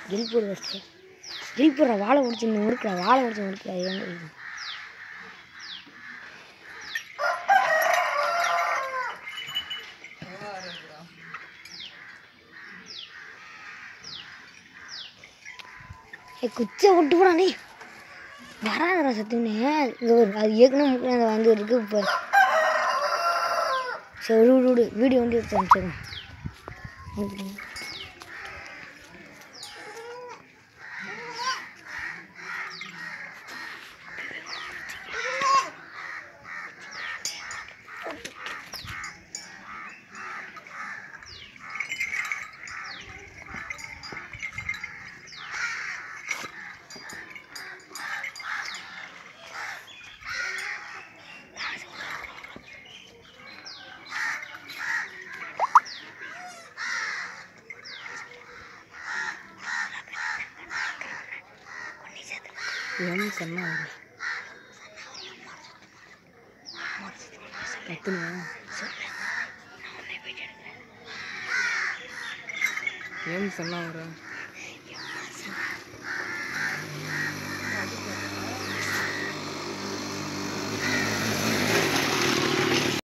kill போடு first kill போடுற வாழை முடிச்சு முறுக்கிற வாழை முடிச்சு முறுக்கிற எங்க ஏய் குச்சை விட்டு போடா நீ வராதடா சத்துன்னு இங்கே ஒரு அது ஏற்கனவே முக்கியம் அந்த வந்து இருக்கு இப்போ சரி விடு விடு விடு வீடியோ வந்து எடுத்து அனுப்பிச்சிடுறேன் அனுப்பிடுங்க எம் சொன்னா கத்துனியா ஏம் சொன்னா வர